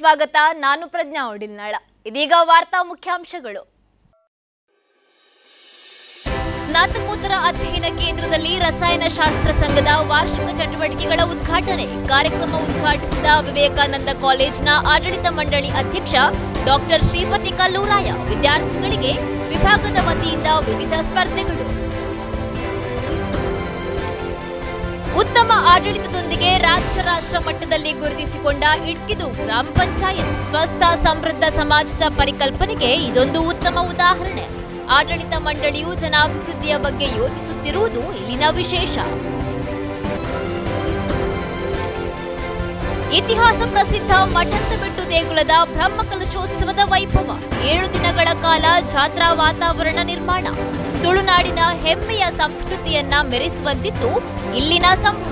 ಸ್ವಾಗತ ನಾನು ಪ್ರಜ್ಞಾ ಒಡಿಲ್ನಾಳ ಇದೀಗ ವಾರ್ತಾ ಮುಖ್ಯಾಂಶಗಳು ಸ್ನಾತಕೋತ್ತರ ಅಧ್ಯಯನ ಕೇಂದ್ರದಲ್ಲಿ ರಸಾಯನಶಾಸ್ತ್ರ ಸಂಘದ ವಾರ್ಷಿಕ ಚಟುವಟಿಕೆಗಳ ಉದ್ಘಾಟನೆ ಕಾರ್ಯಕ್ರಮ ಉದ್ಘಾಟಿಸಿದ ವಿವೇಕಾನಂದ ಕಾಲೇಜಿನ ಆಡಳಿತ ಮಂಡಳಿ ಅಧ್ಯಕ್ಷ ಡಾಕ್ಟರ್ ಶ್ರೀಪತಿ ಕಲ್ಲೂರಾಯ ವಿದ್ಯಾರ್ಥಿಗಳಿಗೆ ವಿಭಾಗದ ವತಿಯಿಂದ ವಿವಿಧ ಸ್ಪರ್ಧೆಗಳು ಉತ್ತಮ ಆಡಳಿತದೊಂದಿಗೆ ರಾಜ್ಯ ರಾಷ್ಟ್ರ ಮಟ್ಟದಲ್ಲಿ ಗುರುತಿಸಿಕೊಂಡ ಇಡ್ಕಿದು ಗ್ರಾಮ ಪಂಚಾಯತ್ ಸ್ವಸ್ಥ ಸಮೃದ್ಧ ಸಮಾಜದ ಪರಿಕಲ್ಪನೆಗೆ ಇದೊಂದು ಉತ್ತಮ ಉದಾಹರಣೆ ಆಡಳಿತ ಮಂಡಳಿಯು ಜನಾಭಿವೃದ್ಧಿಯ ಬಗ್ಗೆ ಯೋಚಿಸುತ್ತಿರುವುದು ಇಲ್ಲಿನ ವಿಶೇಷ ಇತಿಹಾಸ ಪ್ರಸಿದ್ಧ ಮಠಂತಬೆಟ್ಟು ದೇಗುಲದ ಬ್ರಹ್ಮಕಲಶೋತ್ಸವದ ವೈಭವ ಏಳು ದಿನಗಳ ಕಾಲ ಜಾತ್ರಾ ವಾತಾವರಣ ನಿರ್ಮಾಣ ತುಳುನಾಡಿನ ಹೆಮ್ಮೆಯ ಸಂಸ್ಕೃತಿಯನ್ನ ಮೆರೆಸುವಂತಿತ್ತು ಇಲ್ಲಿನ ಸಂಭ್ರಮ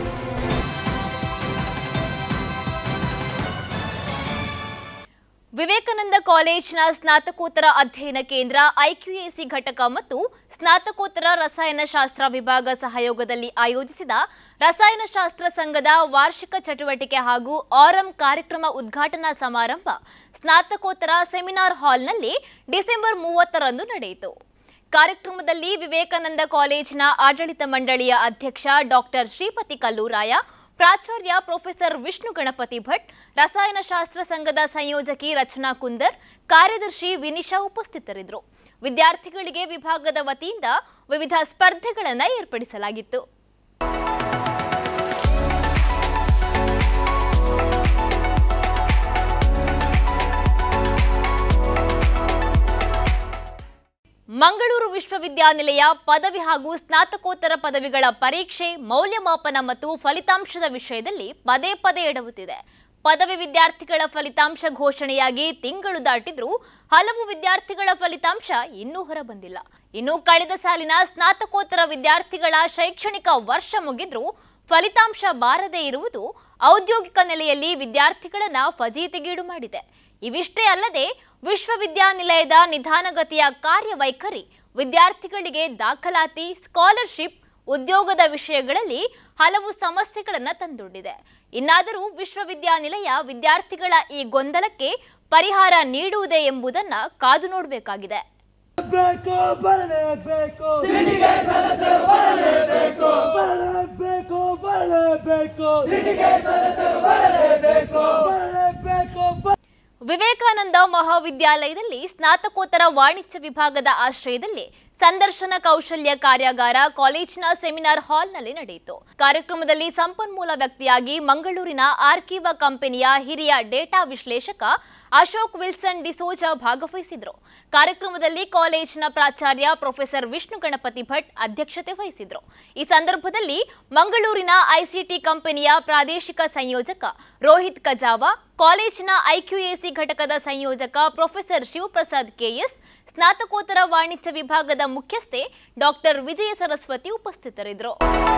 ವಿವೇಕಾನಂದ ಕಾಲೇಜಿನ ಸ್ನಾತಕೋತ್ತರ ಅಧ್ಯಯನ ಕೇಂದ್ರ ಐಕ್ಯುಎಸಿ ಘಟಕ ಮತ್ತು ಸ್ನಾತಕೋತ್ತರ ರಸಾಯನಶಾಸ್ತ್ರ ವಿಭಾಗ ಸಹಯೋಗದಲ್ಲಿ ಆಯೋಜಿಸಿದ ರಸಾಯನಶಾಸ್ತ್ರ ಸಂಘದ ವಾರ್ಷಿಕ ಚಟುವಟಿಕೆ ಹಾಗೂ ಆರಂ ಕಾರ್ಯಕ್ರಮ ಉದ್ಘಾಟನಾ ಸಮಾರಂಭ ಸ್ನಾತಕೋತ್ತರ ಸೆಮಿನಾರ್ ಹಾಲ್ನಲ್ಲಿ ಡಿಸೆಂಬರ್ ಮೂವತ್ತರಂದು ನಡೆಯಿತು ಕಾರ್ಯಕ್ರಮದಲ್ಲಿ ವಿವೇಕಾನಂದ ಕಾಲೇಜಿನ ಆಡಳಿತ ಮಂಡಳಿಯ ಅಧ್ಯಕ್ಷ ಡಾಕ್ಟರ್ ಶ್ರೀಪತಿ ಕಲ್ಲೂರಾಯ ಪ್ರಾಚಾರ್ಯ ಪ್ರೊಫೆಸರ್ ವಿಷ್ಣು ಗಣಪತಿ ಭಟ್ ರಸಾಯನಶಾಸ್ತ್ರ ಸಂಘದ ಸಂಯೋಜಕಿ ರಚನಾ ಕುಂದರ್ ಕಾರ್ಯದರ್ಶಿ ವಿನಿಶಾ ಉಪಸ್ಥಿತರಿದ್ದರು ವಿದ್ಯಾರ್ಥಿಗಳಿಗೆ ವಿಭಾಗದ ವತಿಯಿಂದ ವಿವಿಧ ಸ್ಪರ್ಧೆಗಳನ್ನು ಏರ್ಪಡಿಸಲಾಗಿತ್ತು ಮಂಗಳೂರು ವಿಶ್ವವಿದ್ಯಾನಿಲಯ ಪದವಿ ಹಾಗೂ ಸ್ನಾತಕೋತ್ತರ ಪದವಿಗಳ ಪರೀಕ್ಷೆ ಮೌಲ್ಯಮಾಪನ ಮತ್ತು ಫಲಿತಾಂಶದ ವಿಷಯದಲ್ಲಿ ಪದೇ ಪದೇ ಎಡವುತ್ತಿದೆ ಪದವಿ ವಿದ್ಯಾರ್ಥಿಗಳ ಫಲಿತಾಂಶ ಘೋಷಣೆಯಾಗಿ ತಿಂಗಳು ದಾಟಿದ್ರೂ ಹಲವು ವಿದ್ಯಾರ್ಥಿಗಳ ಫಲಿತಾಂಶ ಇನ್ನೂ ಹೊರಬಂದಿಲ್ಲ ಇನ್ನು ಕಳೆದ ಸಾಲಿನ ಸ್ನಾತಕೋತ್ತರ ವಿದ್ಯಾರ್ಥಿಗಳ ಶೈಕ್ಷಣಿಕ ವರ್ಷ ಮುಗಿದ್ರೂ ಫಲಿತಾಂಶ ಬಾರದೇ ಇರುವುದು ಔದ್ಯೋಗಿಕ ನೆಲೆಯಲ್ಲಿ ವಿದ್ಯಾರ್ಥಿಗಳನ್ನ ಫಜೀತಿಗೀಡು ಮಾಡಿದೆ ಇವಿಷ್ಟೇ ಅಲ್ಲದೆ ವಿಶ್ವವಿದ್ಯಾನಿಲಯದ ನಿಧಾನಗತಿಯ ಕಾರ್ಯವೈಖರಿ ವಿದ್ಯಾರ್ಥಿಗಳಿಗೆ ದಾಖಲಾತಿ ಸ್ಕಾಲರ್ಶಿಪ್ ಉದ್ಯೋಗದ ವಿಷಯಗಳಲ್ಲಿ ಹಲವು ಸಮಸ್ಯೆಗಳನ್ನು ತಂದೊಡ್ಡಿದೆ ಇನ್ನಾದರೂ ವಿಶ್ವವಿದ್ಯಾನಿಲಯ ವಿದ್ಯಾರ್ಥಿಗಳ ಈ ಗೊಂದಲಕ್ಕೆ ಪರಿಹಾರ ನೀಡುವುದೇ ಎಂಬುದನ್ನ ಕಾದು ನೋಡಬೇಕಾಗಿದೆ ಬೇಕು ಬರಲೇಬೇಕು ಸಿಟಿಗೆ ಸದಸ್ಯರು ಬರಲೇಬೇಕು ಬರಲೇಬೇಕು ಬರಲೇಬೇಕು ಸಿಟಿಗೆ ಸದಸ್ಯರು ಬರಲೇಬೇಕು ಬರಲೇಬೇಕು ಬ- ವಿವೇಕಾನಂದ ಮಹಾವಿದ್ಯಾಲಯದಲ್ಲಿ ಸ್ನಾತಕೋತ್ತರ ವಾಣಿಜ್ಯ ವಿಭಾಗದ ಆಶ್ರಯದಲ್ಲಿ ಸಂದರ್ಶನ ಕೌಶಲ್ಯ ಕಾರ್ಯಾಗಾರ ಕಾಲೇಜಿನ ಸೆಮಿನಾರ್ ಹಾಲ್ನಲ್ಲಿ ನಡೆಯಿತು ಕಾರ್ಯಕ್ರಮದಲ್ಲಿ ಸಂಪನ್ಮೂಲ ವ್ಯಕ್ತಿಯಾಗಿ ಮಂಗಳೂರಿನ ಆರ್ಕಿವಾ ಕಂಪನಿಯ ಹಿರಿಯ ಡೇಟಾ ವಿಶ್ಲೇಷಕ ಅಶೋಕ್ ವಿಲ್ಸನ್ ಡಿಸೋಜಾ ಭಾಗವಹಿಸಿದ್ರು ಕಾರ್ಯಕ್ರಮದಲ್ಲಿ ಕಾಲೇಜಿನ ಪ್ರಾಚಾರ್ಯ ಪ್ರೊಫೆಸರ್ ವಿಷ್ಣು ಗಣಪತಿ ಭಟ್ ಅಧ್ಯಕ್ಷತೆ ವಹಿಸಿದ್ರು ಈ ಸಂದರ್ಭದಲ್ಲಿ ಮಂಗಳೂರಿನ ಐಸಿಟಿ ಕಂಪನಿಯ ಪ್ರಾದೇಶಿಕ ಸಂಯೋಜಕ ರೋಹಿತ್ ಕಜಾವ ಕಾಲೇಜಿನ ಐಕ್ಯುಎಸಿ ಘಟಕದ ಸಂಯೋಜಕ ಪ್ರೊಫೆಸರ್ ಶಿವಪ್ರಸಾದ್ ಕೆಎಸ್ ಸ್ನಾತಕೋತ್ತರ ವಾಣಿಜ್ಯ ವಿಭಾಗದ ಮುಖ್ಯಸ್ಥೆ ಡಾಕ್ಟರ್ ವಿಜಯ ಸರಸ್ವತಿ ಉಪಸ್ಥಿತರಿದ್ದರು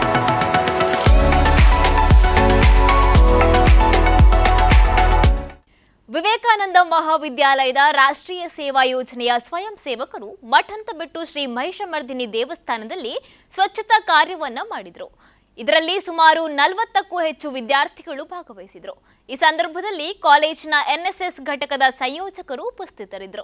ವಿವೇಕಾನಂದ ಮಹಾವಿದ್ಯಾಲಯದ ರಾಷ್ಟ್ರೀಯ ಸೇವಾ ಯೋಜನೆಯ ಸ್ವಯಂ ಸೇವಕರು ಮಠಂತಬೆಟ್ಟು ಶ್ರೀ ಮಹಿಷಮರ್ದಿನಿ ದೇವಸ್ಥಾನದಲ್ಲಿ ಸ್ವಚ್ಛತಾ ಕಾರ್ಯವನ್ನ ಮಾಡಿದ್ರು ಇದರಲ್ಲಿ ಸುಮಾರು ನಲವತ್ತಕ್ಕೂ ಹೆಚ್ಚು ವಿದ್ಯಾರ್ಥಿಗಳು ಭಾಗವಹಿಸಿದ್ರು ಈ ಸಂದರ್ಭದಲ್ಲಿ ಕಾಲೇಜಿನ ಎನ್ಎಸ್ಎಸ್ ಘಟಕದ ಸಂಯೋಜಕರು ಉಪಸ್ಥಿತರಿದ್ದರು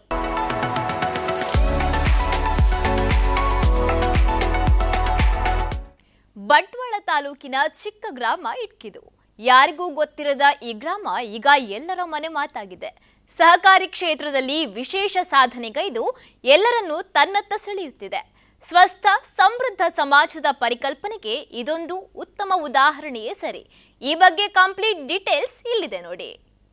ಬಂಟ್ವಾಳ ತಾಲೂಕಿನ ಚಿಕ್ಕ ಗ್ರಾಮ ಇಟ್ಕಿದು ಯಾರಿಗೂ ಗೊತ್ತಿರದ ಈ ಗ್ರಾಮ ಈಗ ಎಲ್ಲರ ಮನೆ ಮಾತಾಗಿದೆ ಸಹಕಾರಿ ಕ್ಷೇತ್ರದಲ್ಲಿ ವಿಶೇಷ ಸಾಧನೆಗೈದು ಎಲ್ಲರನ್ನೂ ತನ್ನತ್ತ ಸೆಳೆಯುತ್ತಿದೆ ಸ್ವಸ್ಥ ಸಮೃದ್ಧ ಸಮಾಜದ ಪರಿಕಲ್ಪನೆಗೆ ಇದೊಂದು ಉತ್ತಮ ಉದಾಹರಣೆಯೇ ಸರಿ ಈ ಬಗ್ಗೆ ಕಂಪ್ಲೀಟ್ ಡೀಟೇಲ್ಸ್ ಇಲ್ಲಿದೆ ನೋಡಿ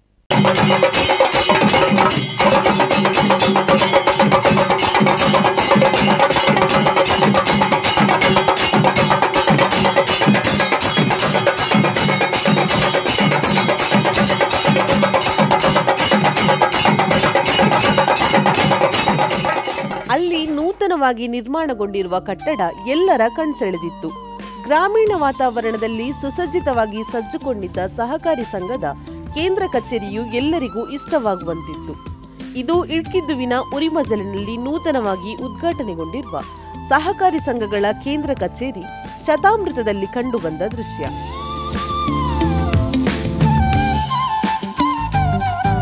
ಅಲ್ಲಿ ನೂತನವಾಗಿ ನಿರ್ಮಾಣಗೊಂಡಿರುವ ಕಟ್ಟಡ ಎಲ್ಲರ ಕಣ್ಸೆಳೆದಿತ್ತು ಗ್ರಾಮೀಣ ವಾತಾವರಣದಲ್ಲಿ ಸುಸಜ್ಜಿತವಾಗಿ ಸಜ್ಜುಕೊಂಡಿದ್ದ ಸಹಕಾರಿ ಸಂಘದ ಕೇಂದ್ರ ಕಚೇರಿಯು ಎಲ್ಲರಿಗೂ ಇಷ್ಟವಾಗುವಂತಿತ್ತು ಇದು ಇಡ್ಕಿದ್ದುವಿನ ಉರಿಮಜಲಿನಲ್ಲಿ ನೂತನವಾಗಿ ಉದ್ಘಾಟನೆಗೊಂಡಿರುವ ಸಹಕಾರಿ ಸಂಘಗಳ ಕೇಂದ್ರ ಕಚೇರಿ ಶತಾಮೃತದಲ್ಲಿ ಕಂಡುಬಂದ ದೃಶ್ಯ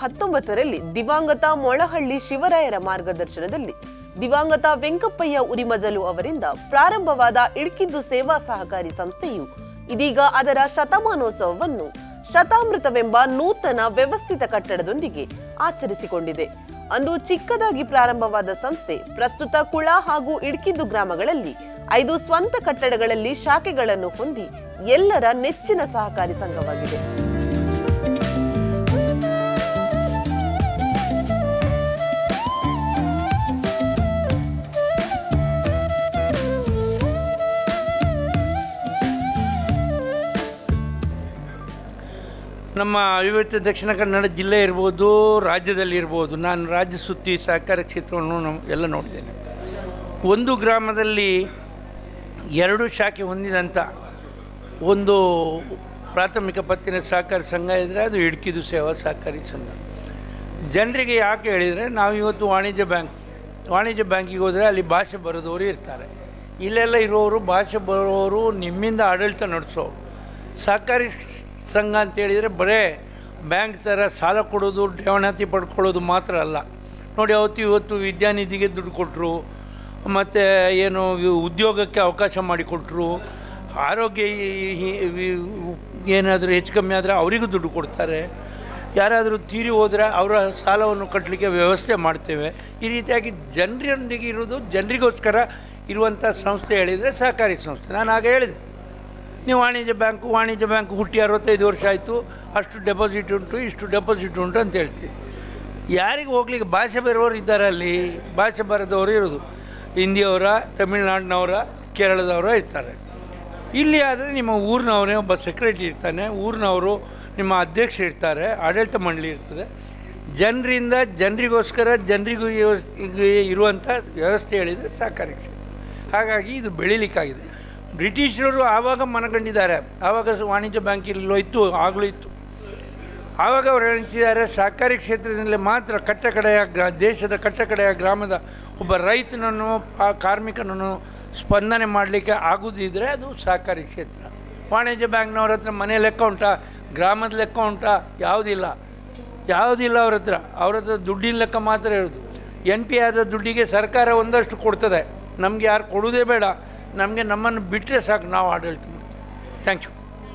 ಹತ್ತೊಂಬತ್ತರಲ್ಲಿ ದಿವಂಗತ ಮೊಳಹಳ್ಳಿ ಶಿವರಾಯರ ಮಾರ್ಗದರ್ಶನದಲ್ಲಿ ದಿವಂಗತ ವೆಂಕಪ್ಪಯ್ಯ ಉರಿಮಜಲು ಅವರಿಂದ ಪ್ರಾರಂಭವಾದ ಇಡ್ಕಿದ್ದು ಸೇವಾ ಸಹಕಾರಿ ಸಂಸ್ಥೆಯು ಇದೀಗ ಅದರ ಶತಮಾನೋತ್ಸವವನ್ನು ಶತಾಮೃತವೆಂಬ ನೂತನ ವ್ಯವಸ್ಥಿತ ಕಟ್ಟಡದೊಂದಿಗೆ ಆಚರಿಸಿಕೊಂಡಿದೆ ಅಂದು ಚಿಕ್ಕದಾಗಿ ಪ್ರಾರಂಭವಾದ ಸಂಸ್ಥೆ ಪ್ರಸ್ತುತ ಕುಳ ಹಾಗೂ ಇಡ್ಕಿದ್ದು ಗ್ರಾಮಗಳಲ್ಲಿ ಐದು ಸ್ವಂತ ಕಟ್ಟಡಗಳಲ್ಲಿ ಶಾಖೆಗಳನ್ನು ಹೊಂದಿ ಎಲ್ಲರ ನೆಚ್ಚಿನ ಸಹಕಾರಿ ಸಂಘವಾಗಿದೆ ನಮ್ಮ ಅವಿಭಕ್ತ ದಕ್ಷಿಣ ಕನ್ನಡ ಜಿಲ್ಲೆ ಇರ್ಬೋದು ರಾಜ್ಯದಲ್ಲಿ ಇರ್ಬೋದು ನಾನು ರಾಜ್ಯ ಸುತ್ತಿ ಸಹಕಾರ ಕ್ಷೇತ್ರವನ್ನು ನಾವು ಎಲ್ಲ ನೋಡಿದ್ದೇನೆ ಒಂದು ಗ್ರಾಮದಲ್ಲಿ ಎರಡು ಶಾಖೆ ಹೊಂದಿದಂಥ ಒಂದು ಪ್ರಾಥಮಿಕ ಪತ್ತಿನ ಸಹಕಾರಿ ಸಂಘ ಇದ್ದರೆ ಅದು ಇಡ್ಕಿದು ಸೇವಾ ಸಹಕಾರಿ ಸಂಘ ಜನರಿಗೆ ಯಾಕೆ ಹೇಳಿದರೆ ನಾವು ಇವತ್ತು ವಾಣಿಜ್ಯ ಬ್ಯಾಂಕ್ ವಾಣಿಜ್ಯ ಬ್ಯಾಂಕಿಗೆ ಹೋದರೆ ಅಲ್ಲಿ ಭಾಷೆ ಬರೋದವರು ಇರ್ತಾರೆ ಇಲ್ಲೆಲ್ಲ ಇರೋರು ಭಾಷೆ ಬರೋರು ನಿಮ್ಮಿಂದ ಆಡಳಿತ ನಡೆಸೋರು ಸಹಕಾರಿ ಸಂಘ ಅಂತ ಹೇಳಿದರೆ ಬರೇ ಬ್ಯಾಂಕ್ ಥರ ಸಾಲ ಕೊಡೋದು ಠೇವಣಾತಿ ಪಡ್ಕೊಳ್ಳೋದು ಮಾತ್ರ ಅಲ್ಲ ನೋಡಿ ಅವತ್ತು ಇವತ್ತು ವಿದ್ಯಾನಿಧಿಗೆ ದುಡ್ಡು ಕೊಟ್ಟರು ಮತ್ತು ಏನು ಇವ್ ಉದ್ಯೋಗಕ್ಕೆ ಅವಕಾಶ ಮಾಡಿಕೊಟ್ರು ಆರೋಗ್ಯ ಏನಾದರೂ ಹೆಚ್ಚು ಕಮ್ಮಿ ಆದರೆ ಅವರಿಗೂ ದುಡ್ಡು ಕೊಡ್ತಾರೆ ಯಾರಾದರೂ ತೀರಿ ಹೋದರೆ ಅವರ ಸಾಲವನ್ನು ಕಟ್ಟಲಿಕ್ಕೆ ವ್ಯವಸ್ಥೆ ಮಾಡ್ತೇವೆ ಈ ರೀತಿಯಾಗಿ ಜನರೊಂದಿಗೆ ಇರೋದು ಜನರಿಗೋಸ್ಕರ ಇರುವಂಥ ಸಂಸ್ಥೆ ಹೇಳಿದರೆ ಸಹಕಾರಿ ಸಂಸ್ಥೆ ನಾನು ಆಗ ಹೇಳಿದೆ ನೀವು ವಾಣಿಜ್ಯ ಬ್ಯಾಂಕು ವಾಣಿಜ್ಯ ಬ್ಯಾಂಕ್ ಹುಟ್ಟಿ ಅರವತ್ತೈದು ವರ್ಷ ಆಯಿತು ಅಷ್ಟು ಡೆಪಾಸಿಟ್ ಉಂಟು ಇಷ್ಟು ಡೆಪಾಸಿಟ್ ಉಂಟು ಅಂತ ಹೇಳ್ತೀವಿ ಯಾರಿಗೆ ಹೋಗ್ಲಿಕ್ಕೆ ಭಾಷೆ ಬರೋರು ಇದ್ದಾರೆ ಅಲ್ಲಿ ಭಾಷೆ ಬರದವರು ಇರೋದು ಹಿಂದಿಯವರ ತಮಿಳ್ನಾಡಿನವರ ಕೇರಳದವರ ಇರ್ತಾರೆ ಇಲ್ಲಿ ಆದರೆ ನಿಮ್ಮ ಊರಿನವರೇ ಒಬ್ಬ ಸೆಕ್ರೆಟರಿ ಇರ್ತಾನೆ ಊರಿನವರು ನಿಮ್ಮ ಅಧ್ಯಕ್ಷ ಇರ್ತಾರೆ ಆಡಳಿತ ಮಂಡಳಿ ಇರ್ತದೆ ಜನರಿಂದ ಜನರಿಗೋಸ್ಕರ ಜನರಿಗೂ ಇರುವಂಥ ವ್ಯವಸ್ಥೆ ಹೇಳಿದರೆ ಸಹಕಾರಿ ಕ್ಷೇತ್ರ ಹಾಗಾಗಿ ಇದು ಬೆಳೀಲಿಕ್ಕಾಗಿದೆ ಬ್ರಿಟಿಷರು ಆವಾಗ ಮನಗಂಡಿದ್ದಾರೆ ಆವಾಗ ಸ- ವಾಣಿಜ್ಯ ಬ್ಯಾಂಕ್ ಇಲ್ಲೋ ಇತ್ತು ಆಗಲೂ ಇತ್ತು ಆವಾಗ ಅವರು ಹೇಳ್ತಿದ್ದಾರೆ ಸಹಕಾರಿ ಕ್ಷೇತ್ರದಲ್ಲಿ ಮಾತ್ರ ಕಟ್ಟಕಡೆಯ ಗ್ರಾ ದೇಶದ ಕಟ್ಟಕಡೆಯ ಗ್ರಾಮದ ಒಬ್ಬ ರೈತನನ್ನು ಆ ಕಾರ್ಮಿಕನನ್ನು ಸ್ಪಂದನೆ ಮಾಡಲಿಕ್ಕೆ ಆಗುದಿದ್ರೆ ಅದು ಸಹಕಾರಿ ಕ್ಷೇತ್ರ ವಾಣಿಜ್ಯ ಬ್ಯಾಂಕ್ನವ್ರ ಹತ್ರ ಮನೆ ಲೆಕ್ಕ ಉಂಟಾ ಗ್ರಾಮದ ಲೆಕ್ಕ ಉಂಟಾ ಯಾವುದಿಲ್ಲ ಯಾವುದಿಲ್ಲ ಅವ್ರ ಹತ್ರ ಅವ್ರ ಹತ್ರ ದುಡ್ಡಿನ ಲೆಕ್ಕ ಮಾತ್ರ ಇರೋದು ಎನ್ ಪಿ ಆದ ದುಡ್ಡಿಗೆ ಸರ್ಕಾರ ಒಂದಷ್ಟು ಕೊಡ್ತದೆ ನಮಗೆ ಯಾರು ಕೊಡೋದೇ ಬೇಡ ನಮಗೆ ನಮ್ಮನ್ನು ಬಿಟ್ಟರೆ ಸಾಕು ನಾವು ಆಡಳಿತ ಮಾಡ್ತೀವಿ ಥ್ಯಾಂಕ್ ಯು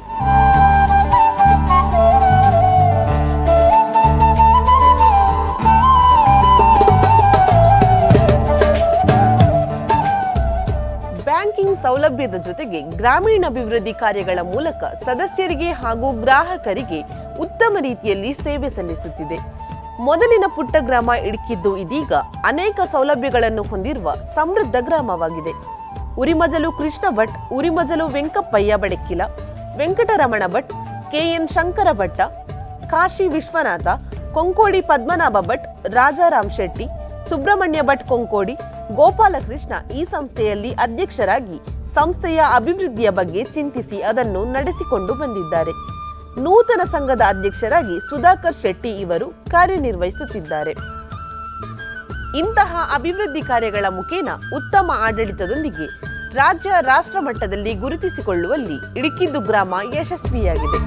ಬ್ಯಾಂಕಿಂಗ್ ಸೌಲಭ್ಯದ ಜೊತೆಗೆ ಗ್ರಾಮೀಣಾಭಿವೃದ್ಧಿ ಕಾರ್ಯಗಳ ಮೂಲಕ ಸದಸ್ಯರಿಗೆ ಹಾಗೂ ಗ್ರಾಹಕರಿಗೆ ಉತ್ತಮ ರೀತಿಯಲ್ಲಿ ಸೇವೆ ಸಲ್ಲಿಸುತ್ತಿದೆ ಮೊದಲಿನ ಪುಟ್ಟ ಗ್ರಾಮ ಇಡ್ಕಿದ್ದು ಇದೀಗ ಅನೇಕ ಸೌಲಭ್ಯಗಳನ್ನು ಹೊಂದಿರುವ ಸಮೃದ್ಧ ಗ್ರಾಮವಾಗಿದೆ ಉರಿಮಜಲು ಕೃಷ್ಣ ಭಟ್ ಉರಿಮಜಲು ವೆಂಕಪ್ಪಯ್ಯ ಬಡಕಿಲ ವೆಂಕಟರಮಣ ಭಟ್ ಕೆಎನ್ ಶಂಕರ ಭಟ್ಟ ಕಾಶಿ ವಿಶ್ವನಾಥ ಕೊಂಕೋಡಿ ಪದ್ಮನಾಭ ಭಟ್ ರಾಜಾರಾಮ್ ಶೆಟ್ಟಿ ಸುಬ್ರಹ್ಮಣ್ಯ ಭಟ್ ಕೊಂಕೋಡಿ ಗೋಪಾಲಕೃಷ್ಣ ಈ ಸಂಸ್ಥೆಯಲ್ಲಿ ಅಧ್ಯಕ್ಷರಾಗಿ ಸಂಸ್ಥೆಯ ಅಭಿವೃದ್ಧಿಯ ಬಗ್ಗೆ ಚಿಂತಿಸಿ ಅದನ್ನು ನಡೆಸಿಕೊಂಡು ಬಂದಿದ್ದಾರೆ ನೂತನ ಸಂಘದ ಅಧ್ಯಕ್ಷರಾಗಿ ಸುಧಾಕರ್ ಶೆಟ್ಟಿ ಇವರು ಕಾರ್ಯನಿರ್ವಹಿಸುತ್ತಿದ್ದಾರೆ ಇಂತಹ ಅಭಿವೃದ್ಧಿ ಕಾರ್ಯಗಳ ಮುಖೇನ ಉತ್ತಮ ಆಡಳಿತದೊಂದಿಗೆ ರಾಜ್ಯ ರಾಷ್ಟ್ರ ಮಟ್ಟದಲ್ಲಿ ಗುರುತಿಸಿಕೊಳ್ಳುವಲ್ಲಿ ಇಡುಕಿದ್ದು ಗ್ರಾಮ ಯಶಸ್ವಿಯಾಗಿದೆ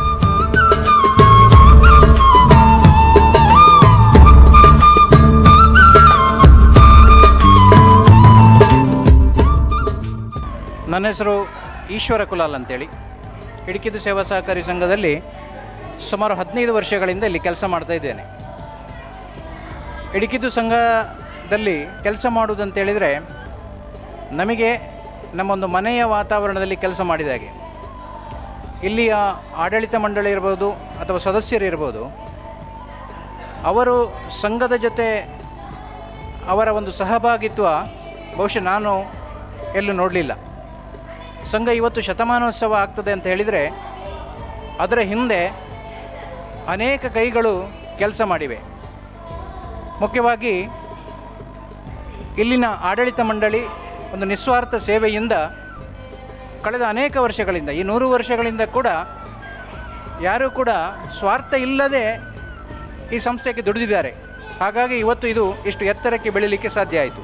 ನನ್ನ ಹೆಸರು ಈಶ್ವರ ಕುಲಾಲ್ ಅಂತೇಳಿ ಇಡುಕಿದು ಸೇವಾ ಸಹಕಾರಿ ಸಂಘದಲ್ಲಿ ಸುಮಾರು ಹದಿನೈದು ವರ್ಷಗಳಿಂದ ಇಲ್ಲಿ ಕೆಲಸ ಮಾಡ್ತಾ ಇದ್ದೇನೆ ಇಡುಕಿದು ಸಂಘದಲ್ಲಿ ಕೆಲಸ ಮಾಡುವುದಂತೇಳಿದರೆ ನಮಗೆ ನಮ್ಮೊಂದು ಮನೆಯ ವಾತಾವರಣದಲ್ಲಿ ಕೆಲಸ ಮಾಡಿದ ಹಾಗೆ ಇಲ್ಲಿಯ ಆಡಳಿತ ಮಂಡಳಿ ಇರ್ಬೋದು ಅಥವಾ ಸದಸ್ಯರು ಇರ್ಬೋದು ಅವರು ಸಂಘದ ಜೊತೆ ಅವರ ಒಂದು ಸಹಭಾಗಿತ್ವ ಬಹುಶಃ ನಾನು ಎಲ್ಲೂ ನೋಡಲಿಲ್ಲ ಸಂಘ ಇವತ್ತು ಶತಮಾನೋತ್ಸವ ಆಗ್ತದೆ ಅಂತ ಹೇಳಿದರೆ ಅದರ ಹಿಂದೆ ಅನೇಕ ಕೈಗಳು ಕೆಲಸ ಮಾಡಿವೆ ಮುಖ್ಯವಾಗಿ ಇಲ್ಲಿನ ಆಡಳಿತ ಮಂಡಳಿ ಒಂದು ನಿಸ್ವಾರ್ಥ ಸೇವೆಯಿಂದ ಕಳೆದ ಅನೇಕ ವರ್ಷಗಳಿಂದ ಈ ನೂರು ವರ್ಷಗಳಿಂದ ಕೂಡ ಯಾರೂ ಕೂಡ ಸ್ವಾರ್ಥ ಇಲ್ಲದೆ ಈ ಸಂಸ್ಥೆಗೆ ದುಡಿದಿದ್ದಾರೆ ಹಾಗಾಗಿ ಇವತ್ತು ಇದು ಇಷ್ಟು ಎತ್ತರಕ್ಕೆ ಬೆಳೀಲಿಕ್ಕೆ ಸಾಧ್ಯ ಆಯಿತು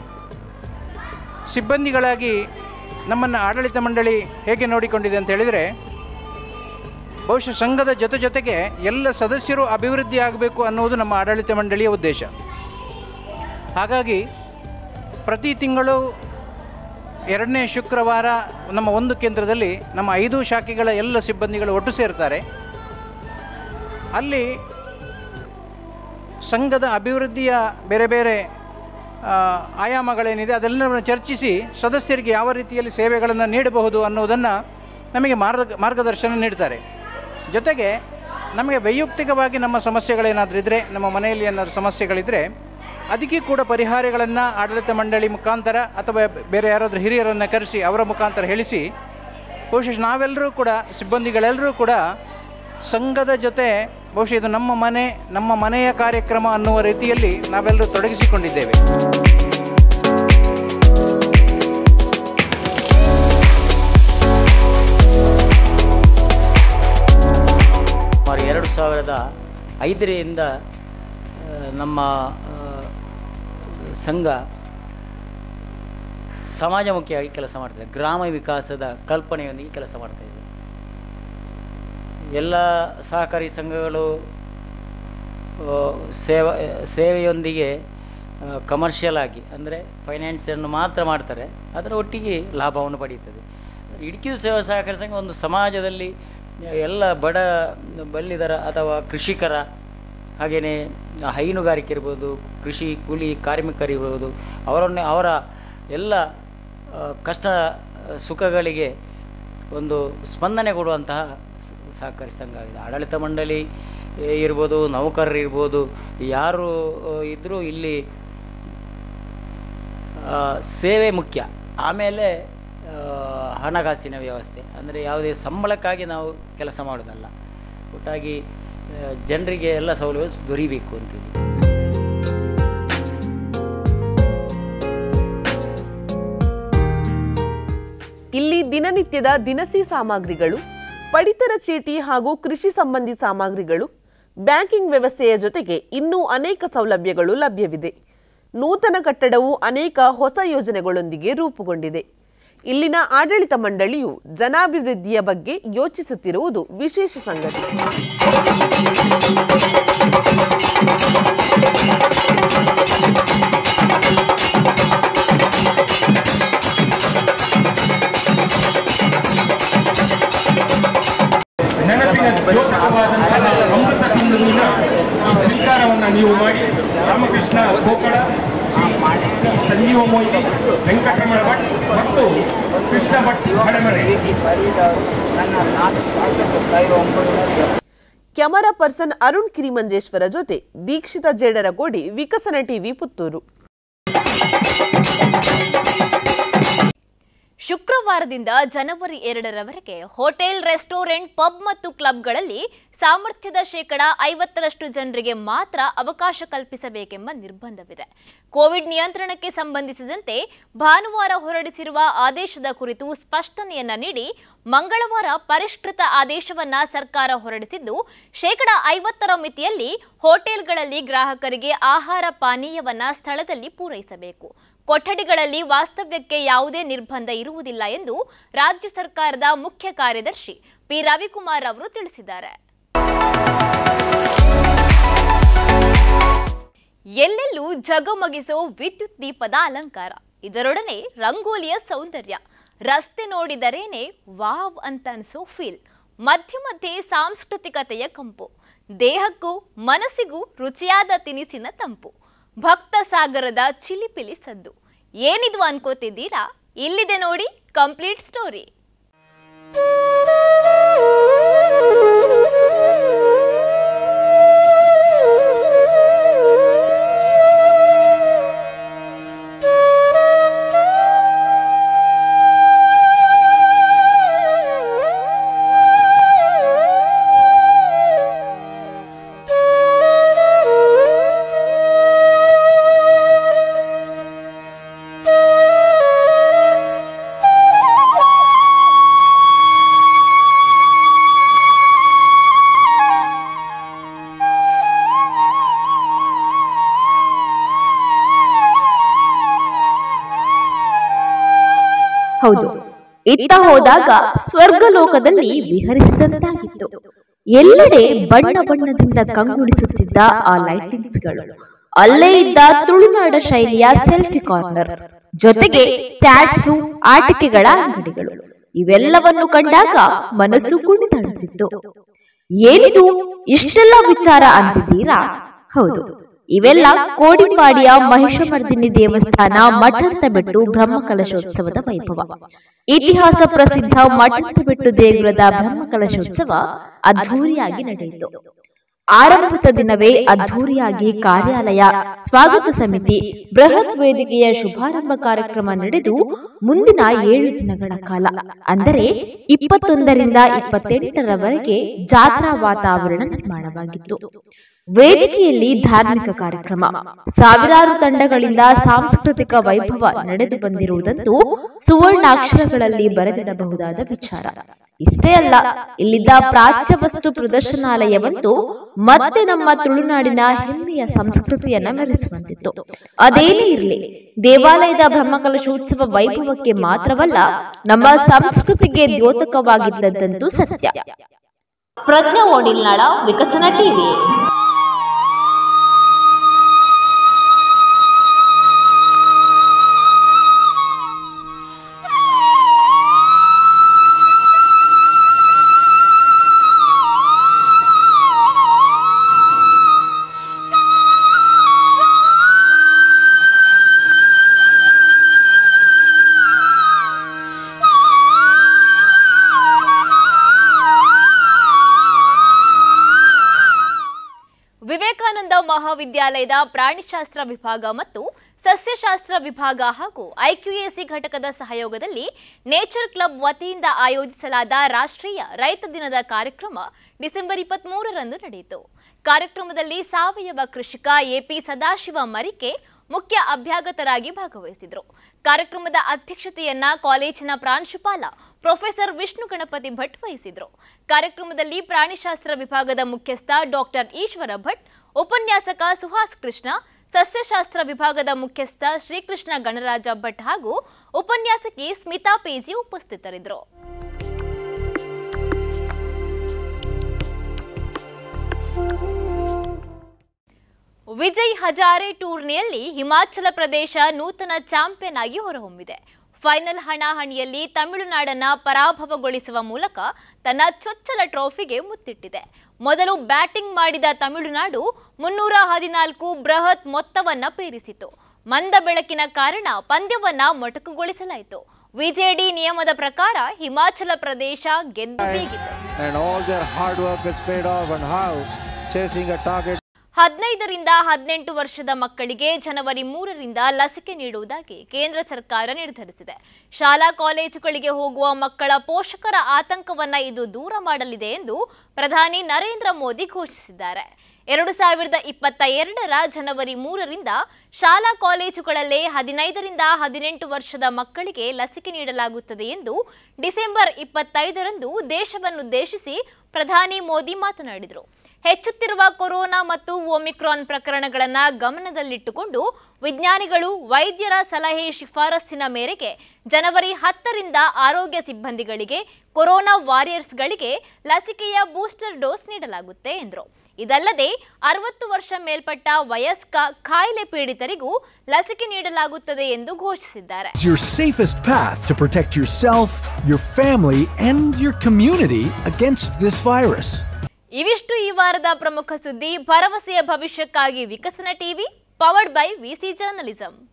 ಸಿಬ್ಬಂದಿಗಳಾಗಿ ನಮ್ಮನ್ನು ಆಡಳಿತ ಮಂಡಳಿ ಹೇಗೆ ನೋಡಿಕೊಂಡಿದೆ ಅಂತ ಹೇಳಿದರೆ ಬಹುಶಃ ಸಂಘದ ಜೊತೆ ಜೊತೆಗೆ ಎಲ್ಲ ಸದಸ್ಯರು ಅಭಿವೃದ್ಧಿ ಆಗಬೇಕು ಅನ್ನುವುದು ನಮ್ಮ ಆಡಳಿತ ಮಂಡಳಿಯ ಉದ್ದೇಶ ಹಾಗಾಗಿ ಪ್ರತಿ ತಿಂಗಳು ಎರಡನೇ ಶುಕ್ರವಾರ ನಮ್ಮ ಒಂದು ಕೇಂದ್ರದಲ್ಲಿ ನಮ್ಮ ಐದು ಶಾಖೆಗಳ ಎಲ್ಲ ಸಿಬ್ಬಂದಿಗಳು ಒಟ್ಟು ಸೇರ್ತಾರೆ ಅಲ್ಲಿ ಸಂಘದ ಅಭಿವೃದ್ಧಿಯ ಬೇರೆ ಬೇರೆ ಆ, ಆಯಾಮಗಳೇನಿದೆ ಅದೆಲ್ಲವನ್ನು ಚರ್ಚಿಸಿ ಸದಸ್ಯರಿಗೆ ಯಾವ ರೀತಿಯಲ್ಲಿ ಸೇವೆಗಳನ್ನು ನೀಡಬಹುದು ಅನ್ನೋದನ್ನು ನಮಗೆ ಮಾರ್ಗ ಮಾರ್ಗದರ್ಶನ ನೀಡ್ತಾರೆ ಜೊತೆಗೆ ನಮಗೆ ವೈಯಕ್ತಿಕವಾಗಿ ನಮ್ಮ ಸಮಸ್ಯೆಗಳೇನಾದರೂ ಇದ್ದರೆ ನಮ್ಮ ಮನೆಯಲ್ಲಿ ಏನಾದರೂ ಸಮಸ್ಯೆಗಳಿದ್ದರೆ ಅದಕ್ಕೆ ಕೂಡ ಪರಿಹಾರಗಳನ್ನು ಆಡಳಿತ ಮಂಡಳಿ ಮುಖಾಂತರ ಅಥವಾ ಬೇರೆ ಯಾರಾದರೂ ಹಿರಿಯರನ್ನು ಕರೆಸಿ ಅವರ ಮುಖಾಂತರ ಹೇಳಿಸಿ ಬಹುಶಃ ನಾವೆಲ್ಲರೂ ಕೂಡ ಸಿಬ್ಬಂದಿಗಳೆಲ್ಲರೂ ಕೂಡ ಸಂಘದ ಜೊತೆ ಬಹುಶಃ ಇದು ನಮ್ಮ ಮನೆ ನಮ್ಮ ಮನೆಯ ಕಾರ್ಯಕ್ರಮ ಅನ್ನುವ ರೀತಿಯಲ್ಲಿ ನಾವೆಲ್ಲರೂ ತೊಡಗಿಸಿಕೊಂಡಿದ್ದೇವೆ ಸುಮಾರು ಎರಡು ಸಾವಿರದ ಐದರಿಂದ ಆ, ನಮ್ಮ ಆ, ಸಂಘ ಸಮಾಜಮುಖಿಯಾಗಿ ಕೆಲಸ ಮಾಡ್ತದೆ ಗ್ರಾಮ ವಿಕಾಸದ ಕಲ್ಪನೆಯೊಂದಿಗೆ ಕೆಲಸ ಮಾಡ್ತಾ ಇದೆ ಎಲ್ಲ ಸಹಕಾರಿ ಸಂಘಗಳು ಆ, ಸೇವ ಸೇವೆಯೊಂದಿಗೆ ಕಮರ್ಷಿಯಲ್ ಆಗಿ ಅಂದರೆ ಫೈನಾನ್ಸನ್ನು ಮಾತ್ರ ಮಾಡ್ತಾರೆ ಅದರ ಒಟ್ಟಿಗೆ ಲಾಭವನ್ನು ಪಡೆಯುತ್ತದೆ ಇടുക്കി ಸೇವಾ ಸಹಕಾರಿ ಸಂಘ ಒಂದು ಸಮಾಜದಲ್ಲಿ ಎಲ್ಲ ಬಡ ಬಲ್ಲಿದರ ಅಥವಾ ಕೃಷಿಕರ ಹಾಗೆಯೇ ಹೈನುಗಾರಿಕೆ ಇರ್ಬೋದು ಕೃಷಿ ಕೂಲಿ ಕಾರ್ಮಿಕರಿರ್ಬೋದು ಅವರನ್ನೇ ಅವರ ಎಲ್ಲ ಆ, ಕಷ್ಟ ಸುಖಗಳಿಗೆ ಒಂದು ಸ್ಪಂದನೆ ಕೊಡುವಂತಹ ಸ- ಸಹಕಾರಿ ಸಂಘ ಆಗಿದೆ ಆಡಳಿತ ಮಂಡಳಿ ಏ, ಇರ್ಬೋದು ನೌಕರರು ಇರ್ಬೋದು ಯಾರು ಇದ್ದರೂ ಇಲ್ಲಿ ಆ, ಸೇವೆ ಮುಖ್ಯ ಆಮೇಲೆ ಆ, ಹಣಕಾಸಿನ ವ್ಯವಸ್ಥೆ ಅಂದರೆ ಯಾವುದೇ ಸಂಬಳಕ್ಕಾಗಿ ನಾವು ಕೆಲಸ ಮಾಡೋದಲ್ಲ ಒಟ್ಟಾಗಿ ಆ, ಜನರಿಗೆ ಎಲ್ಲ ಸೌಲಭ್ಯ ದೊರೀಬೇಕು ಅಂತೇಳಿ ಇಲ್ಲಿ ದಿನನಿತ್ಯದ ದಿನಸಿ ಸಾಮಗ್ರಿಗಳು ಪಡಿತರ ಚೀಟಿ ಹಾಗೂ ಕೃಷಿ ಸಂಬಂಧಿ ಸಾಮಗ್ರಿಗಳು ಬ್ಯಾಂಕಿಂಗ್ ವ್ಯವಸ್ಥೆಯ ಜೊತೆಗೆ ಇನ್ನೂ ಅನೇಕ ಸೌಲಭ್ಯಗಳು ಲಭ್ಯವಿದೆ ನೂತನ ಕಟ್ಟಡವು ಅನೇಕ ಹೊಸ ಯೋಜನೆಗಳೊಂದಿಗೆ ರೂಪುಗೊಂಡಿದೆ ಇಲ್ಲಿನ ಆಡಳಿತ ಮಂಡಳಿಯು ಜನಾಭಿವೃದ್ಧಿಯ ಬಗ್ಗೆ ಯೋಚಿಸುತ್ತಿರುವುದು ವಿಶೇಷ ಸಂಗತಿ ನೆನಪಿನ ದ್ಯೋತಕವಾದಂತಹ ಅಮೃತ ಬಿಂದುವಿನ ಈ ಸ್ವೀಕಾರವನ್ನು ನೀವು ಮಾಡಿ ರಾಮಕೃಷ್ಣ ಗೋಕಳ ಶ್ರೀ ಸಂಜೀವ ಮೊಯ್ಲಿ ವೆಂಕಟರಮಣ ಭಟ್ ಮತ್ತು ಕೃಷ್ಣ ಭಟ್ ಹಳೆಮನೆ ಕ್ಯಾಮರಾ ಪರ್ಸನ್ ಅರುಣ್ ಕಿರಿಮಂಜೇಶ್ವರ ಜೊತೆ ದೀಕ್ಷಿತ ಜೇಡರಗೋಡಿ ವಿಕಸನ ಟಿವಿ ಪುತ್ತೂರು ಶುಕ್ರವಾರದಿಂದ ಜನವರಿ ಎರಡರವರೆಗೆ ಹೋಟೆಲ್ ರೆಸ್ಟೋರೆಂಟ್ ಪಬ್ ಮತ್ತು ಕ್ಲಬ್ಗಳಲ್ಲಿ ಸಾಮರ್ಥ್ಯದ ಶೇಕಡ ಐವತ್ತರಷ್ಟು ಜನರಿಗೆ ಮಾತ್ರ ಅವಕಾಶ ಕಲ್ಪಿಸಬೇಕೆಂಬ ನಿರ್ಬಂಧವಿದೆ ಕೋವಿಡ್ ನಿಯಂತ್ರಣಕ್ಕೆ ಸಂಬಂಧಿಸಿದಂತೆ ಭಾನುವಾರ ಹೊರಡಿಸಿರುವ ಆದೇಶದ ಕುರಿತು ಸ್ಪಷ್ಟನೆಯನ್ನ ನೀಡಿ ಮಂಗಳವಾರ ಪರಿಷ್ಕೃತ ಆದೇಶವನ್ನ ಸರ್ಕಾರ ಹೊರಡಿಸಿದ್ದು ಶೇಕಡ ಐವತ್ತರ ಮಿತಿಯಲ್ಲಿ ಹೋಟೆಲ್ಗಳಲ್ಲಿ ಗ್ರಾಹಕರಿಗೆ ಆಹಾರ ಪಾನೀಯವನ್ನ ಸ್ಥಳದಲ್ಲಿ ಪೂರೈಸಬೇಕು ಕೊಠಡಿಗಳಲ್ಲಿ ವಾಸ್ತವ್ಯಕ್ಕೆ ಯಾವುದೇ ನಿರ್ಬಂಧ ಇರುವುದಿಲ್ಲ ಎಂದು ರಾಜ್ಯ ಸರ್ಕಾರದ ಮುಖ್ಯ ಕಾರ್ಯದರ್ಶಿ ಪಿ ರವಿಕುಮಾರ್ ಅವರು ತಿಳಿಸಿದ್ದಾರೆ ಎಲ್ಲೆಲ್ಲೂ ಜಗಮಗಿಸೋ ವಿದ್ಯುತ್ ದೀಪದ ಅಲಂಕಾರ ಇದರೊಡನೆ ರಂಗೋಲಿಯ ಸೌಂದರ್ಯ ರಸ್ತೆ ನೋಡಿದರೇನೆ ವಾವ್ ಅಂತ ಅನ್ಸೋ ಫೀಲ್ ಮಧ್ಯ ಮಧ್ಯೆ ಸಾಂಸ್ಕೃತಿಕತೆಯ ಕಂಪು ದೇಹಕ್ಕೂ ಮನಸ್ಸಿಗೂ ರುಚಿಯಾದ ತಿನಿಸಿನ ತಂಪು ಭಕ್ತ ಸಾಗರದ ಚಿಲಿಪಿಲಿ ಸದ್ದು ಏನಿದು ಅನ್ಕೋತಿದ್ದೀರಾ ಇಲ್ಲಿದೆ ನೋಡಿ ಕಂಪ್ಲೀಟ್ ಸ್ಟೋರಿ ಹೌದು ಇತ್ತ ಹೋದಾಗ ಸ್ವರ್ಗಲೋಕದಲ್ಲಿ ವಿಹರಿಸಿದಂತಾಗಿತ್ತು ಎಲ್ಲೆಡೆ ಬಣ್ಣ ಬಣ್ಣದಿಂದ ಕಂಗೊಳಿಸುತ್ತಿದ್ದ ಆ ಲೈಟಿಂಗ್ಸ್ಗಳು ಅಲ್ಲೇ ಇದ್ದ ತುಳುನಾಡ ಶೈಲಿಯ ಸೆಲ್ಫಿ ಕಾರ್ನರ್ ಜೊತೆಗೆ ಚಾಟ್ಸು ಆಟಿಕೆಗಳ ಅಂಗಡಿಗಳು ಇವೆಲ್ಲವನ್ನು ಕಂಡಾಗ ಮನಸ್ಸು ಕುಣಿದಾಡುತ್ತಿತ್ತು ಏನಿದು ಇಷ್ಟೆಲ್ಲ ವಿಚಾರ ಅಂತಿದ್ದೀರಾ ಹೌದು ಇವೆಲ್ಲ ಕೋಡಿಪಾಡಿಯ ಮಹಿಷಮರ್ದಿನಿ ದೇವಸ್ಥಾನ ಮಠಂತಬೆಟ್ಟು ಬ್ರಹ್ಮಕಲಶೋತ್ಸವದ ವೈಭವ ಇತಿಹಾಸ ಪ್ರಸಿದ್ಧ ಮಠಂತಬೆಟ್ಟು ದೇಗುಲದ ಬ್ರಹ್ಮಕಲಶೋತ್ಸವ ಅದ್ಧೂರಿಯಾಗಿ ನಡೆಯಿತು ಆರಂಭದ ದಿನವೇ ಅದ್ಧೂರಿಯಾಗಿ ಕಾರ್ಯಾಲಯ ಸ್ವಾಗತ ಸಮಿತಿ ಬೃಹತ್ ವೇದಿಕೆಯ ಶುಭಾರಂಭ ಕಾರ್ಯಕ್ರಮ ನಡೆದು ಮುಂದಿನ ಏಳು ದಿನಗಳ ಕಾಲ ಅಂದರೆ ಇಪ್ಪತ್ತೊಂದರಿಂದ ಇಪ್ಪತ್ತೆಂಟರವರೆಗೆ ಜಾತ್ರಾ ವಾತಾವರಣ ನಿರ್ಮಾಣವಾಗಿತ್ತು ವೇದಿಕೆಯಲ್ಲಿ ಧಾರ್ಮಿಕ ಕಾರ್ಯಕ್ರಮ ಸಾವಿರಾರು ತಂಡಗಳಿಂದ ಸಾಂಸ್ಕೃತಿಕ ವೈಭವ ನಡೆದು ಬಂದಿರುವುದಂತೂ ಸುವರ್ಣಾಕ್ಷರಗಳಲ್ಲಿ ಬರೆದಿಡಬಹುದಾದ ವಿಚಾರ ಇಷ್ಟೇ ಅಲ್ಲ ಇಲ್ಲಿದ್ದ ಪ್ರಾಚ್ಯ ವಸ್ತು ಪ್ರದರ್ಶನಾಲಯವಂತೂ ಮತ್ತೆ ನಮ್ಮ ತುಳುನಾಡಿನ ಹೆಮ್ಮೆಯ ಸಂಸ್ಕೃತಿಯನ್ನ ಮೆರೆಸುವಂತಿತ್ತು ಅದೇನೇ ಇರಲಿ ದೇವಾಲಯದ ಬ್ರಹ್ಮಕಲಶೋತ್ಸವ ವೈಭವಕ್ಕೆ ಮಾತ್ರವಲ್ಲ ನಮ್ಮ ಸಂಸ್ಕೃತಿಗೆ ದ್ಯೋತಕವಾಗಿದ್ದಂತೂ ಸತ್ಯ ಪ್ರಜ್ಞಾ ಓಡಿಲ್ನಾಳ ವಿಕಸನ ಟಿವಿ ವಿವೇಕಾನಂದ ಮಹಾವಿದ್ಯಾಲಯದ ಪ್ರಾಣಿಶಾಸ್ತ್ರ ವಿಭಾಗ ಮತ್ತು ಸಸ್ಯಶಾಸ್ತ್ರ ವಿಭಾಗ ಹಾಗೂ ಐಕ್ಯುಎಸಿ ಘಟಕದ ಸಹಯೋಗದಲ್ಲಿ ನೇಚರ್ ಕ್ಲಬ್ ವತಿಯಿಂದ ಆಯೋಜಿಸಲಾದ ರಾಷ್ಟ್ರೀಯ ರೈತ ದಿನದ ಕಾರ್ಯಕ್ರಮ ಡಿಸೆಂಬರ್ ಇಪ್ಪತ್ತ್ ಮೂರರಂದು ನಡೆಯಿತು ಕಾರ್ಯಕ್ರಮದಲ್ಲಿ ಸಾವಯವ ಕೃಷಿಕ ಎಪಿ ಸದಾಶಿವ ಮರಿಕೆ ಮುಖ್ಯ ಅಭ್ಯಾಗತರಾಗಿ ಭಾಗವಹಿಸಿದರು ಕಾರ್ಯಕ್ರಮದ ಅಧ್ಯಕ್ಷತೆಯನ್ನ ಕಾಲೇಜಿನ ಪ್ರಾಂಶುಪಾಲ ಪ್ರೊಫೆಸರ್ ವಿಷ್ಣು ಗಣಪತಿ ಭಟ್ ವಹಿಸಿದ್ರು ಕಾರ್ಯಕ್ರಮದಲ್ಲಿ ಪ್ರಾಣಿಶಾಸ್ತ್ರ ವಿಭಾಗದ ಮುಖ್ಯಸ್ಥ ಡಾಕ್ಟರ್ ಈಶ್ವರ ಭಟ್ ಉಪನ್ಯಾಸಕ ಸುಹಾಸ್ ಕೃಷ್ಣ ಸಸ್ಯಶಾಸ್ತ್ರ ವಿಭಾಗದ ಮುಖ್ಯಸ್ಥ ಶ್ರೀಕೃಷ್ಣ ಗಣರಾಜ ಭಟ್ ಹಾಗೂ ಉಪನ್ಯಾಸಕಿ ಸ್ಮಿತಾ ಪೇಜಿ ಉಪಸ್ಥಿತರಿದ್ದರು ವಿಜಯ್ ಹಜಾರೆ ಟೂರ್ನಿಯಲ್ಲಿ ಹಿಮಾಚಲ ಪ್ರದೇಶ ನೂತನ ಚಾಂಪಿಯನ್ ಆಗಿ ಹೊರಹೊಮ್ಮಿದೆ ಫೈನಲ್ ಹಣಾಹಣಿಯಲ್ಲಿ ತಮಿಳುನಾಡನ್ನ ಪರಾಭವಗೊಳಿಸುವ ಮೂಲಕ ತನ್ನ ಚೊಚ್ಚಲ ಟ್ರೋಫಿಗೆ ಮುತ್ತಿಟ್ಟಿದೆ ಮೊದಲು ಬ್ಯಾಟಿಂಗ್ ಮಾಡಿದ ತಮಿಳುನಾಡು ಮುನ್ನೂರ ಹದಿನಾಲ್ಕು ಬೃಹತ್ ಮೊತ್ತವನ್ನ ಪೇರಿಸಿತು ಮಂದ ಬೆಳಕಿನ ಕಾರಣ ಪಂದ್ಯವನ್ನ ಮೊಟಕುಗೊಳಿಸಲಾಯಿತು ವಿಜೆಡಿ ನಿಯಮದ ಪ್ರಕಾರ ಹಿಮಾಚಲ ಪ್ರದೇಶ ಗೆದ್ದು ಬೀಗಿತು and all their hard work has paid off and how chasing a target ಹದಿನೈದರಿಂದ ಹದಿನೆಂಟು ವರ್ಷದ ಮಕ್ಕಳಿಗೆ ಜನವರಿ ಮೂರರಿಂದ ಲಸಿಕೆ ನೀಡುವುದಾಗಿ ಕೇಂದ್ರ ಸರ್ಕಾರ ನಿರ್ಧರಿಸಿದೆ ಶಾಲಾ ಕಾಲೇಜುಗಳಿಗೆ ಹೋಗುವ ಮಕ್ಕಳ ಪೋಷಕರ ಆತಂಕವನ್ನ ಇದು ದೂರ ಮಾಡಲಿದೆ ಎಂದು ಪ್ರಧಾನಿ ನರೇಂದ್ರ ಮೋದಿ ಘೋಷಿಸಿದ್ದಾರೆ ಎರಡು ಸಾವಿರದ ಇಪ್ಪತ್ತ ಎರಡರ ಜನವರಿ ಮೂರರಿಂದ ಶಾಲಾ ಕಾಲೇಜುಗಳಲ್ಲೇ ಹದಿನೈದರಿಂದ ಹದಿನೆಂಟು ವರ್ಷದ ಮಕ್ಕಳಿಗೆ ಲಸಿಕೆ ನೀಡಲಾಗುತ್ತದೆ ಎಂದು ಡಿಸೆಂಬರ್ ಇಪ್ಪತ್ತೈದರಂದು ದೇಶವನ್ನುದ್ದೇಶಿಸಿ ಪ್ರಧಾನಿ ಮೋದಿ ಮಾತನಾಡಿದರು ಹೆಚ್ಚುತ್ತಿರುವ ಕೊರೋನಾ ಮತ್ತು ಒಮಿಕ್ರಾನ್ ಪ್ರಕರಣಗಳನ್ನ ಗಮನದಲ್ಲಿಟ್ಟುಕೊಂಡು ವಿಜ್ಞಾನಿಗಳು ವೈದ್ಯರ ಸಲಹೆ ಶಿಫಾರಸ್ಸಿನ ಮೇರೆಗೆ ಜನವರಿ ಹತ್ತರಿಂದ ಆರೋಗ್ಯ ಸಿಬ್ಬಂದಿಗಳಿಗೆ ಕೊರೋನಾ ವಾರಿಯರ್ಸ್ಗಳಿಗೆ ಲಸಿಕೆಯ ಬೂಸ್ಟರ್ ಡೋಸ್ ನೀಡಲಾಗುತ್ತೆ ಎಂದರು ಇದಲ್ಲದೆ ಅರವತ್ತು ವರ್ಷ ಮೇಲ್ಪಟ್ಟ ವಯಸ್ಕ ಕಾಯಿಲೆ ಪೀಡಿತರಿಗೂ ಲಸಿಕೆ ನೀಡಲಾಗುತ್ತದೆ ಎಂದು ಘೋಷಿಸಿದ್ದಾರೆ It's your safest path to protect yourself, your family, and your community against this virus. ಇವಿಷ್ಟು ಈ ವಾರದ ಪ್ರಮುಖ ಸುದ್ದಿ ಭರವಸೆಯ ಭವಿಷ್ಯಕ್ಕಾಗಿ Vikasana TV powered by VC journalism